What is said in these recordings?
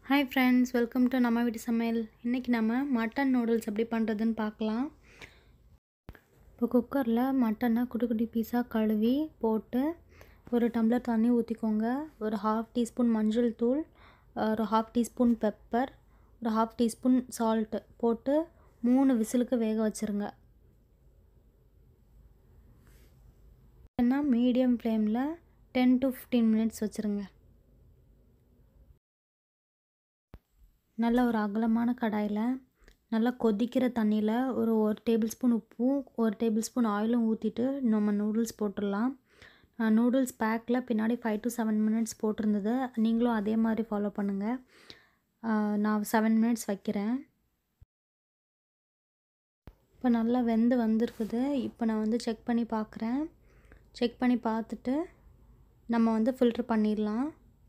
hi friends welcome to நம்ம வீட்டு சமையல் இன்றைக்கி நம்ம மட்டன் நூடுல்ஸ் எப்படி பண்ணுறதுன்னு பார்க்கலாம் இப்போ குக்கரில் மட்டனை குட்டி குட்டி பீஸாக கழுவி போட்டு ஒரு டம்ளர் தண்ணி ஊற்றிக்கோங்க ஒரு ஹாஃப் டீஸ்பூன் மஞ்சள் தூள் ஒரு ஹாஃப் டீஸ்பூன் பெப்பர் ஒரு ஹாஃப் டீஸ்பூன் சால்ட்டு போட்டு மூணு விசிலுக்கு வேக வச்சுருங்க ஏன்னா மீடியம் ஃப்ளேமில் டென் டு ஃபிஃப்டீன் மினிட்ஸ் வச்சுருங்க நல்ல ஒரு அகலமான கடாயில் நல்லா கொதிக்கிற தண்ணியில் ஒரு ஒரு டேபிள் ஸ்பூன் உப்பும் ஒரு டேபிள் ஸ்பூன் ஆயிலும் ஊற்றிட்டு நம்ம நூடுல்ஸ் போட்டுடலாம் நூடுல்ஸ் பேக்கில் பின்னாடி ஃபைவ் டு செவன் மினிட்ஸ் போட்டிருந்தது நீங்களும் அதே மாதிரி ஃபாலோ பண்ணுங்கள் நான் செவன் மினிட்ஸ் வைக்கிறேன் இப்போ நல்லா வெந்து வந்திருக்குது இப்போ நான் வந்து செக் பண்ணி பார்க்குறேன் செக் பண்ணி பார்த்துட்டு நம்ம வந்து ஃபில்ட்ரு பண்ணிடலாம்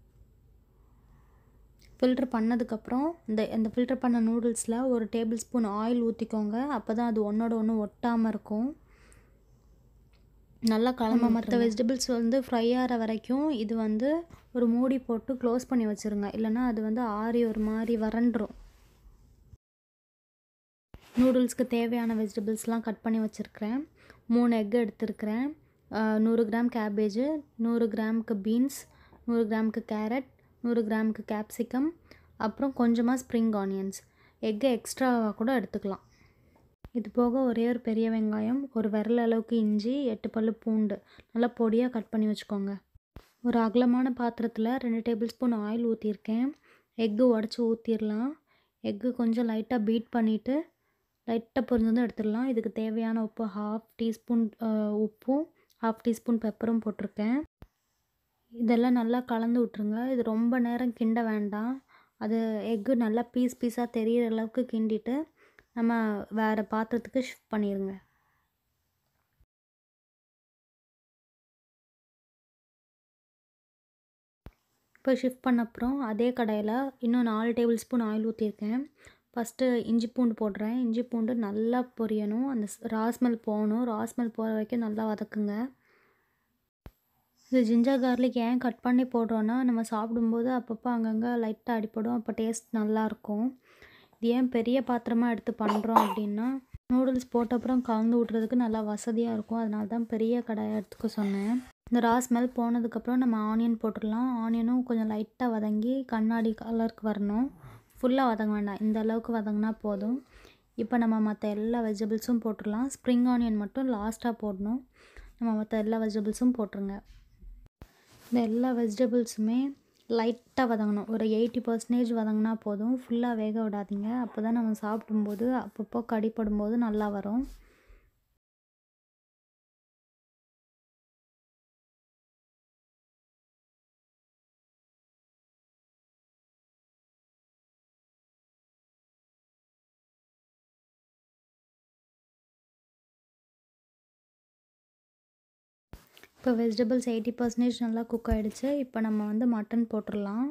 ஃபில்ட்ரு பண்ணதுக்கப்புறம் இந்த இந்த ஃபில்ட்ரு பண்ண நூடுல்ஸில் ஒரு டேபிள் ஸ்பூன் ஆயில் ஊற்றிக்கோங்க அப்போ தான் அது ஒன்றோட ஒன்று ஒட்டாமல் இருக்கும் நல்லா கலம்ப மற்ற வெஜிடபிள்ஸ் வந்து ஃப்ரை ஆகிற வரைக்கும் இது வந்து ஒரு மூடி போட்டு க்ளோஸ் பண்ணி வச்சுருங்க இல்லைனா அது வந்து ஆறி ஒரு மாதிரி வறண்டுரும் நூடுல்ஸ்க்கு தேவையான வெஜிடபிள்ஸ்லாம் கட் பண்ணி வச்சுருக்கிறேன் மூணு எக் எடுத்துருக்கிறேன் நூறு கிராம் கேபேஜு நூறு கிராமுக்கு பீன்ஸ் நூறு கிராமுக்கு கேரட் நூறு கிராமுக்கு கேப்சிகம் அப்புறம் கொஞ்சமாக ஸ்ப்ரிங் ஆனியன்ஸ் எக்கு எக்ஸ்ட்ராவாக கூட எடுத்துக்கலாம் இது போக ஒரே ஒரு பெரிய வெங்காயம் ஒரு விரல் அளவுக்கு இஞ்சி எட்டு பல் பூண்டு நல்லா பொடியாக கட் பண்ணி வச்சுக்கோங்க ஒரு அகலமான பாத்திரத்தில் ரெண்டு டேபிள் ஸ்பூன் ஆயில் ஊற்றிருக்கேன் எக்கு உடச்சி ஊற்றிடலாம் எக்கு கொஞ்சம் லைட்டாக பீட் பண்ணிவிட்டு லைட்டாக பொரிஞ்சதும் எடுத்துடலாம் இதுக்கு தேவையான உப்பு ஹாஃப் டீஸ்பூன் உப்பும் ஹாஃப் டீஸ்பூன் பெப்பரும் போட்டிருக்கேன் இதெல்லாம் நல்லா கலந்து விட்ருங்க இது ரொம்ப நேரம் கிண்ட வேண்டாம் அது எக்கு நல்லா பீஸ் பீஸாக தெரிகிற அளவுக்கு கிண்டிட்டு நம்ம வேறு பாத்திரத்துக்கு ஷிஃப்ட் பண்ணிடுங்க இப்போ ஷிஃப்ட் பண்ண அப்புறம் அதே கடையில் இன்னும் நாலு டேபிள் ஸ்பூன் ஆயில் ஊற்றிருக்கேன் ஃபஸ்ட்டு இஞ்சி பூண்டு போடுறேன் இஞ்சி பூண்டு நல்லா பொரியணும் அந்த ராஸ்மெல் போகணும் ராஸ்மெல் போகிற வரைக்கும் நல்லா வதக்குங்க இது ஜிஞ்சர் கார்லிக் ஏன் கட் பண்ணி போடுறோன்னா நம்ம சாப்பிடும்போது அப்பப்போ அங்கங்கே லைட்டாக அடிப்படும் அப்போ டேஸ்ட் நல்லாயிருக்கும் இது ஏன் பெரிய பாத்திரமாக எடுத்து பண்ணுறோம் அப்படின்னா நூடுல்ஸ் போட்ட அப்புறம் கலந்து விட்றதுக்கு நல்லா வசதியாக இருக்கும் அதனால தான் பெரிய கடாயை எடுத்துக்க சொன்னேன் இந்த ரா ஸ்மெல் போனதுக்கப்புறம் நம்ம ஆனியன் போட்டுடலாம் ஆனியனும் கொஞ்சம் லைட்டாக வதங்கி கண்ணாடி கலருக்கு வரணும் ஃபுல்லாக வதங்க வேண்டாம் இந்த அளவுக்கு வதங்கினா போதும் இப்போ நம்ம மற்ற எல்லா வெஜிடபிள்ஸும் போட்டுடலாம் ஸ்ப்ரிங் ஆனியன் மட்டும் லாஸ்ட்டாக போடணும் நம்ம மற்ற எல்லா வெஜிடபிள்ஸும் போட்டுருங்க இந்த எல்லா வெஜிடபிள்ஸுமே லைட்டாக வதங்கணும் ஒரு எயிட்டி பர்சன்டேஜ் வதங்கினா போதும் ஃபுல்லாக வேக விடாதீங்க அப்போ தான் நம்ம சாப்பிடும்போது அப்பப்போ கடிப்படும் போது நல்லா வரும் இப்போ வெஜிடபிள்ஸ் எயிட்டி பர்சன்டேஜ் நல்லா குக் ஆகிடுச்சு இப்போ நம்ம வந்து மட்டன் போட்டுடலாம்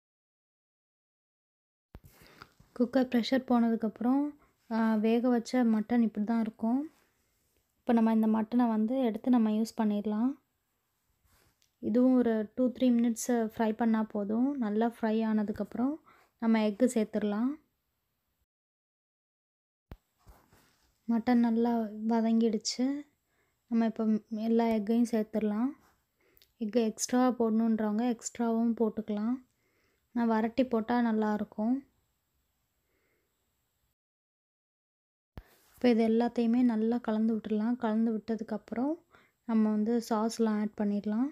குக்கர் ப்ரெஷர் போனதுக்கப்புறம் வேக வச்ச மட்டன் இப்படி தான் இருக்கும் இப்போ நம்ம இந்த மட்டனை வந்து எடுத்து நம்ம யூஸ் பண்ணிடலாம் இதுவும் ஒரு டூ த்ரீ மினிட்ஸ் ஃப்ரை பண்ணால் போதும் நல்லா ஃப்ரை ஆனதுக்கப்புறம் நம்ம எக்கு சேர்த்துடலாம் மட்டன் நல்லா வதங்கிடுச்சு நம்ம இப்போ எல்லா எக்கையும் சேர்த்துடலாம் எக்கு எக்ஸ்ட்ரா போடணுன்றவங்க எக்ஸ்ட்ராவும் போட்டுக்கலாம் நான் வரட்டி போட்டால் நல்லாயிருக்கும் இப்போ இது எல்லாத்தையுமே நல்லா கலந்து விட்டுடலாம் கலந்து விட்டதுக்கப்புறம் நம்ம வந்து சாஸ்லாம் ஆட் பண்ணிடலாம்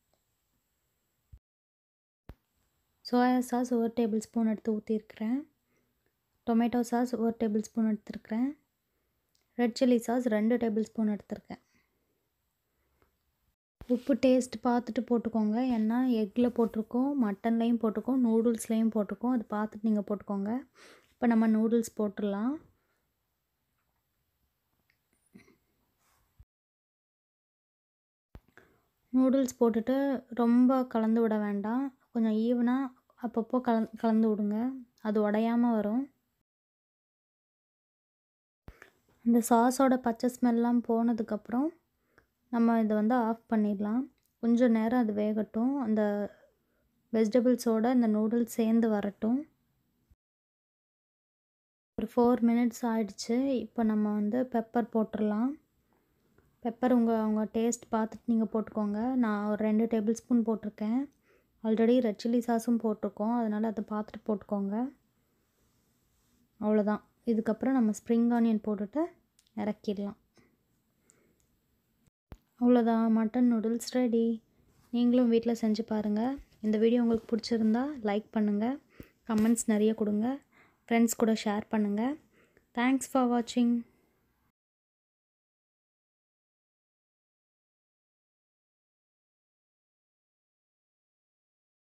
சோயா சாஸ் ஒரு டேபிள் ஸ்பூன் எடுத்து ஊற்றிருக்கிறேன் டொமேட்டோ சாஸ் ஒரு டேபிள் ஸ்பூன் எடுத்துருக்கிறேன் ரெட் சில்லி சாஸ் ரெண்டு டேபிள் ஸ்பூன் எடுத்திருக்கேன் உப்பு டேஸ்ட் பார்த்துட்டு போட்டுக்கோங்க ஏன்னா எக்கில் போட்டிருக்கோம் மட்டன்லேயும் போட்டிருக்கோம் நூடுல்ஸ்லேயும் போட்டிருக்கோம் அது பார்த்துட்டு நீங்கள் போட்டுக்கோங்க இப்போ நம்ம நூடுல்ஸ் போட்டுடலாம் நூடுல்ஸ் போட்டுட்டு ரொம்ப கலந்து விட வேண்டாம் கொஞ்சம் ஈவனாக அப்பப்போ கலந் கலந்து விடுங்க அது உடையாமல் வரும் அந்த சாஸோட பச்சை ஸ்மெல்லாம் போனதுக்கப்புறம் நம்ம இதை வந்து ஆஃப் பண்ணிடலாம் கொஞ்சம் நேரம் அது வேகட்டும் அந்த வெஜிடபிள்ஸோட இந்த நூடுல்ஸ் சேர்ந்து வரட்டும் ஒரு ஃபோர் மினிட்ஸ் ஆயிடுச்சு இப்போ நம்ம வந்து பெப்பர் போட்டுடலாம் பெப்பர் உங்கள் உங்கள் டேஸ்ட் பார்த்துட்டு நீங்கள் போட்டுக்கோங்க நான் ஒரு ரெண்டு டேபிள் ஸ்பூன் போட்டிருக்கேன் ஆல்ரெடி ரெட் சில்லி சாஸும் போட்டிருக்கோம் அதனால் அதை பார்த்துட்டு போட்டுக்கோங்க அவ்வளோதான் இதுக்கப்புறம் நம்ம ஸ்ப்ரிங் ஆனியன் போட்டுட்டு இறக்கிடலாம் அவ்வளோதான் மட்டன் நூடுல்ஸ் ரெடி நீங்களும் வீட்டில் செஞ்சு பாருங்கள் இந்த வீடியோ உங்களுக்கு பிடிச்சிருந்தா லைக் பண்ணுங்கள் கமெண்ட்ஸ் நிறைய கொடுங்க ஃப்ரெண்ட்ஸ் கூட ஷேர் பண்ணுங்கள் தேங்க்ஸ் ஃபார் வாட்சிங்